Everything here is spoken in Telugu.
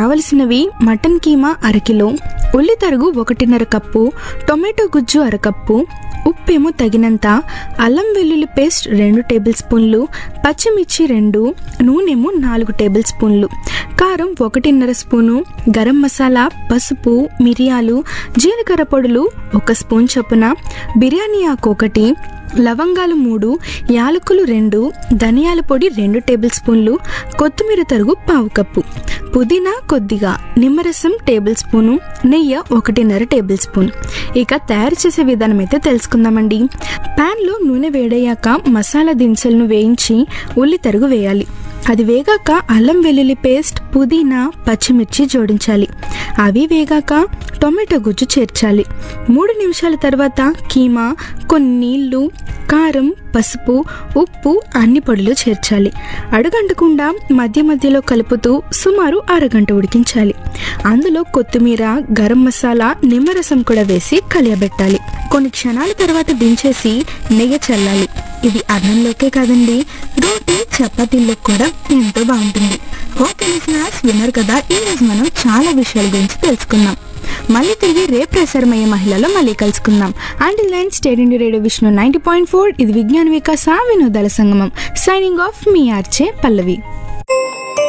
కావలసినవి మటన్ కీమా అరకిలో ఉల్లి తరుగు ఒకటిన్నర కప్పు టొమాటో గుజ్జు అరకప్పు ఉప్పేమో తగినంత అల్లం వెల్లుల్లి పేస్ట్ రెండు టేబుల్ స్పూన్లు పచ్చిమిర్చి రెండు నూనెమో నాలుగు టేబుల్ స్పూన్లు కారం ఒకటిన్నర స్పూను గరం మసాలా పసుపు మిరియాలు జీలకర్ర పొడులు ఒక స్పూన్ చొప్పున బిర్యానీ ఆకు ఒకటి లవంగాలు మూడు యాలకులు రెండు ధనియాల పొడి రెండు టేబుల్ స్పూన్లు కొత్తిమీర తరుగు పావు కప్పు పుదీనా కొద్దిగా నిమ్మరసం టేబుల్ స్పూను నెయ్యి ఒకటిన్నర టేబుల్ స్పూన్ ఇక తయారు చేసే విధానం అయితే తెలుసుకుందామండి ప్యాన్లో నూనె వేడయ్యాక మసాలా దినుసులను వేయించి ఉల్లి తరుగు వేయాలి అది వేగాక అల్లం వెల్లుల్లి పేస్ట్ పుదీనా పచ్చిమిర్చి జోడించాలి అవి వేగాక టొమాటో గుజ్జు చేర్చాలి మూడు నిమిషాల తర్వాత కీమా కొన్ని నీళ్లు కారం పసుపు ఉప్పు అన్ని పొడులు చేర్చాలి అడుగంటకుండా మధ్య మధ్యలో కలుపుతూ సుమారు అరగంట ఉడికించాలి అందులో కొత్తిమీర గరం మసాలా నిమ్మరసం కూడా వేసి కలియబెట్టాలి కొన్ని క్షణాల తర్వాత దించేసి నెయ్యి చల్లాలి ఇది అన్నంలోకే కాదండి రోటీ చపాతీల్లో కూడా ఎంతో బాగుంటుంది ఓకే లిసనర్స్ విన్నారు కదా ఈ రోజు మనం చాలా విషయాల గురించి తెలుసుకున్నాం మళ్ళీ తిరిగి రేపు ప్రసారమయ్యే మహిళలో మళ్ళీ కలుసుకుందాం అండ్ లైన్ స్టేట్ ఇండి radio Vishnu ninety point four ఇది విజ్ఞాన వికాస వినోదాల సంగమం సైనింగ్ ఆఫ్ మీ ఆర్చే పల్లవి